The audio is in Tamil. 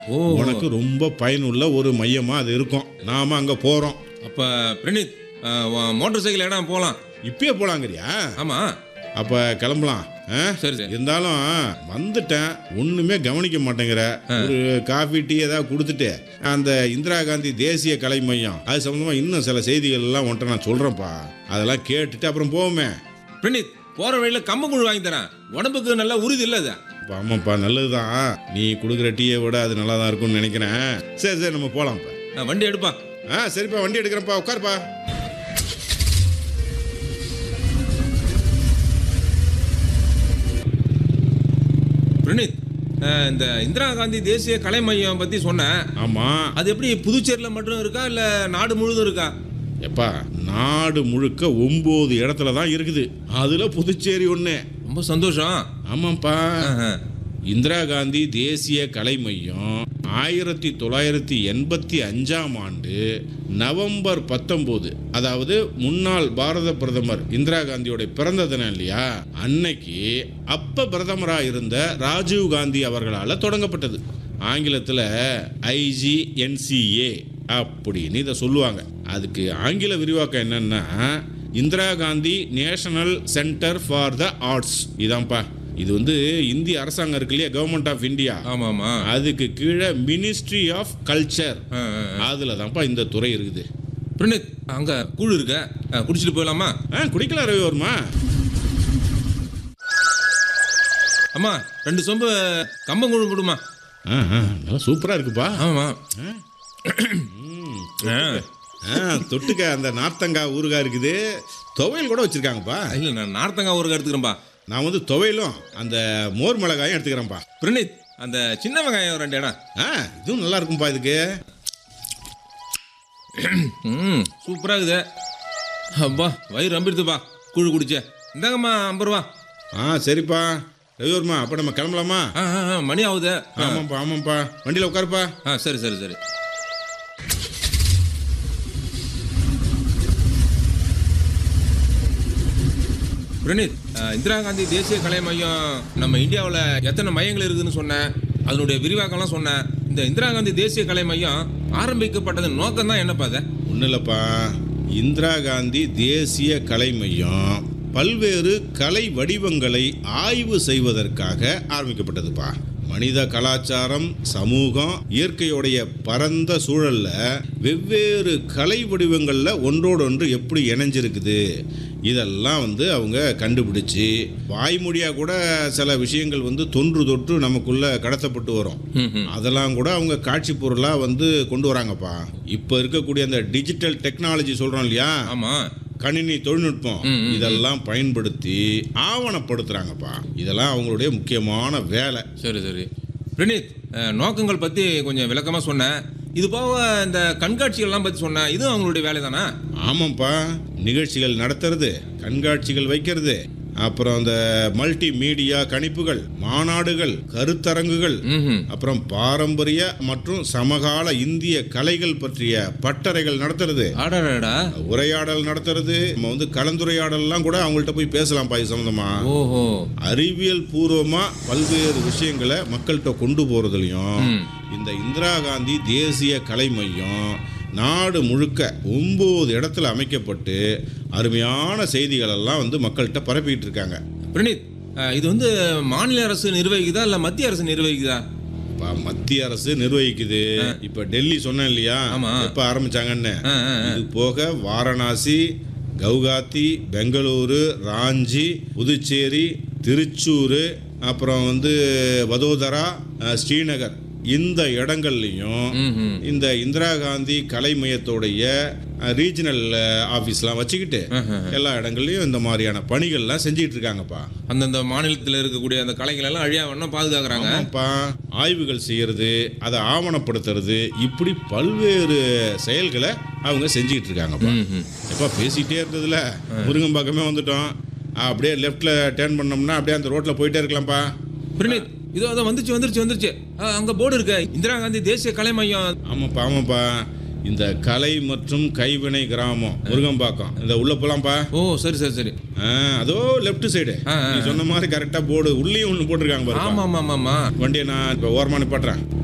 ஓ உனக்கு ரொம்ப பயனுள்ள ஒரு மையமா அது இருக்கும் நாம அங்க போறோம் அப்ப பிரணீத் மோட்டார் சைக்கிள் இடம் போகலாம் இப்பயே போலாங்கறியா ஆமா அப்ப கிளம்பலாம் ஆ? சரி சரி இருந்தாலும் வந்துட்டேன் ஒண்ணுமே கவனிக்க மாட்டேங்கிற ஒரு காஃபி டீ ஏதாவது கொடுத்துட்டு அந்த இந்திரா காந்தி தேசிய கலை மையம் அது சம்பந்தமா இன்னும் சில செய்திகள் எல்லாம் உன்ட்ட நான் சொல்றேன்ப்பா அதெல்லாம் கேட்டுட்டு அப்புறம் போவோமே பிரணீத் போற வழியில கம்பங்கூழ் வாங்கி தரேன் உடம்புக்கு நல்ல உறுதி இல்ல அது அப்ப ஆமாப்பா நல்லதுதான் நீ கொடுக்குற டீயை விட அது நல்லா தான் இருக்கும்னு நினைக்கிறேன் சரி சரி நம்ம போலாம்ப்பா நான் வண்டி எடுப்பா ஆ சரிப்பா வண்டி எடுக்கிறேன்ப்பா உட்காருப்பா பிரணீத் அஹ், இந்த இந்திரா காந்தி தேசிய கலை மையம் பத்தி சொன்னேன் ஆமா அது எப்படி புதுச்சேரியில மட்டும் இருக்கா இல்ல நாடு முழுதும் இருக்கா எப்பா நாடு முழுக்க ஒன்பது இடத்துல தான் இருக்குது அதுல புதுச்சேரி ஒண்ணு ரொம்ப சந்தோஷம் ஆமாப்பா ஆஹ், இந்திரா காந்தி தேசிய கலை மையம் ஆயிரத்தி தொள்ளாயிரத்தி எண்பத்தி அஞ்சாம் ஆண்டு நவம்பர் பத்தொம்போது அதாவது முன்னாள் பாரத பிரதமர் இந்திரா காந்தியோட பிறந்த தினம் இல்லையா அன்னைக்கு அப்ப பிரதமராக இருந்த ராஜீவ் காந்தி அவர்களால் தொடங்கப்பட்டது ஆங்கிலத்தில் ஐஜிஎன்சிஏ அப்படின்னு இதை சொல்லுவாங்க அதுக்கு ஆங்கில விரிவாக்கம் என்னன்னா Indira Gandhi national centre for the arts இதான்ப்பா இது வந்து இந்திய அரசாங்கம் இருக்கு இல்லையா கவர்மெண்ட் ஆஃப் இந்தியா ஆமா ஆமா அதுக்கு கீழே மினிஸ்ட்ரி ஆஃப் கல்ச்சர் ஆஹ், ஆஹ். அதுல தான்ப்பா இந்த துறை இருக்குது பிரணீத் அங்க கூழ் இருக்க அஹ், குடிச்சிட்டு போயிடலாமா ஆ குடிக்கலாம் ரவிவர்மா அம்மா ரெண்டு சொம்பு கம்பங்கூழ் கொடுமா ஆ ஆ, நல்லா சூப்பரா இருக்குப்பா ஆமா ம், ஆ. ஆ, தொட்டுக்க அந்த நார்த்தங்காய் ஊறுகாய் இருக்குது துவையல் கூட வச்சிருக்காங்கப்பா இல்ல நான் நார்த்தங்காய் ஊறுகாய் எடுத்துக்கிறேன்பா நான் வந்து துவையலும் அந்த மோர் மிளகாயும் எடுத்துக்கிறேன்ப்பா பிரணீத் அந்த சின்ன வெங்காயம் ரெண்டு இடம் ஆ இதுவும் நல்லா இருக்கும்பா இதுக்கு ம் சூப்பரா இருக்குது அப்பா வயிறு ரம்பிடுதுப்பா கூழ் குடிச்ச இந்தாங்கம்மா ஐம்பது ரூபா ஆ சரிப்பா ரவிவர்மா அப்போ நம்ம கிளம்பலாமா ஆ ஆ, ஆ, மணி ஆகுது ஆ, ஆமாப்பா ஆமாப்பா வண்டியில் உட்காருப்பா ஆ சரி சரி சரி பிரணீத் அஹ், இந்திரா காந்தி தேசிய கலை மையம் நம்ம இந்தியாவில் எத்தனை மையங்கள் இருக்குதுன்னு சொன்னேன் அதனுடைய விரிவாக்கம்லாம் சொன்னேன் இந்த இந்திரா காந்தி தேசிய கலை மையம் ஆரம்பிக்கப்பட்டதன் நோக்கம் தான் என்னப்பா அது ஒன்றும் இல்லைப்பா இந்திரா காந்தி தேசிய கலை மையம் பல்வேறு கலை வடிவங்களை ஆய்வு செய்வதற்காக ஆரம்பிக்கப்பட்டதுப்பா மனித கலாச்சாரம் சமூகம் இயற்கையுடைய பரந்த சூழல்ல வெவ்வேறு கலை வடிவங்கள்ல ஒன்றோடொன்று எப்படி இணைஞ்சிருக்குது இதெல்லாம் வந்து அவங்க கண்டுபிடிச்சு வாய்மொழியா கூட சில விஷயங்கள் வந்து தொன்று தொற்று நமக்குள்ள கடத்தப்பட்டு வரும் ம், ம். அதெல்லாம் கூட அவங்க காட்சி பொருளா வந்து கொண்டு வராங்கப்பா இப்போ இருக்கக்கூடிய அந்த டிஜிட்டல் டெக்னாலஜி சொல்றோம் இல்லையா ஆமா கணினி தொழில்நுட்பம் ம், ம், இதெல்லாம் பயன்படுத்தி ஆவணப்படுத்துறாங்கப்பா இதெல்லாம் அவங்களுடைய முக்கியமான வேலை சரி சரி பிரணீத் அஹ், நோக்கங்கள் பற்றி கொஞ்சம் விளக்கமாக சொன்னேன் இது போக இந்த கண்காட்சிகள்லாம் பற்றி சொன்னேன் இதுவும் அவங்களுடைய வேலை தானே ஆமாப்பா நிகழ்ச்சிகள் நடத்துறது கண்காட்சிகள் வைக்கிறது அப்புறம் அந்த மல்டி மீடியா கணிப்புகள் மாநாடுகள் கருத்தரங்குகள் ம் அப்புறம் பாரம்பரிய மற்றும் சமகால இந்திய கலைகள் பற்றிய பட்டறைகள் நடத்துறது ஆடாடா உரையாடல் நடத்துறது நம்ம வந்து கலந்துரையாடல்லாம் கூட அவங்கள்ட்ட போய் பேசலாம் பாய் சம்பந்தமா ஓஹோ அறிவியல் பூர்வமா பல்வேறு விஷயங்களை மக்கள்கிட்ட கொண்டு போறதுலயும் ம். இந்த இந்திரா காந்தி தேசிய கலை மையம் நாடு முழுக்க ஒன்பது இடத்துல அமைக்கப்பட்டு அருமையான செய்திகள் எல்லாம் வந்து மக்கள்கிட்ட பரப்பிட்டு இருக்காங்க பிரணீத் அஹ், இது வந்து மாநில அரசு நிர்வகிக்குதா இல்லை மத்திய அரசு நிர்வகிக்குதா இப்ப மத்திய அரசு நிர்வகிக்குது இப்ப டெல்லி சொன்னேன் இல்லையா ஆமா. எப்ப ஆரம்பிச்சாங்கன்னு ஆ, ஆ, ஆ. இது போக வாரணாசி கவுகாத்தி பெங்களூரு ராஞ்சி புதுச்சேரி திருச்சூர் அப்புறம் வந்து வதோதரா அஹ், ஸ்ரீநகர் இந்த இடங்கள்லையும் ம் ம் இந்த இந்திரா காந்தி கலை மையத்தோடைய ரீஜனல் ஆஃபீஸ்லாம் வச்சுக்கிட்டு எல்லா இடங்கள்லையும் இந்த மாதிரியான பணிகள்லாம் செஞ்சிட்டு இருக்காங்கப்பா அந்தந்த மாநிலத்தில் இருக்கக்கூடிய அந்த கலைகள் எல்லாம் அழியா வேணும் பாதுகாக்கிறாங்க ஆமாப்பா ஆய்வுகள் செய்யறது அதை ஆவணப்படுத்துறது இப்படி பல்வேறு செயல்களை அவங்க செஞ்சுக்கிட்டு இருக்காங்கப்பா ம் ம் எப்பா பேசிட்டே இருந்ததுல முருங்கம்பாக்கமே வந்துட்டோம் அப்படியே லெஃப்ட்ல டேர்ன் பண்ணோம்னா அப்படியே அந்த ரோட்ல போயிட்டே இருக்கலாம்ப்பா பிரணீத் இதோ அதோ வந்துருச்சு வந்துருச்சு வந்துருச்சு அஹ், அங்க போர்டு இருக்கு இந்திரா காந்தி தேசிய கலை மையம் ஆமாப்பா ஆமாப்பா இந்த கலை மற்றும் கைவினை கிராமம் முருங்கம்பாக்கம் இந்த உள்ள போலாம்ப்பா ஓ சரி சரி சரி ஆ, அதோ லெஃப்ட் சைடு ஆ, ஆ, நீ சொன்ன மாதிரி கரெக்டா போர்டு உள்ளேயும் ஒன்று போட்டிருக்காங்க பாருப்பா ஆமா ஆமா ஆமா ஆமா வண்டியை நான் இப்போ ஓரமாக நிப்பாட்டுறேன்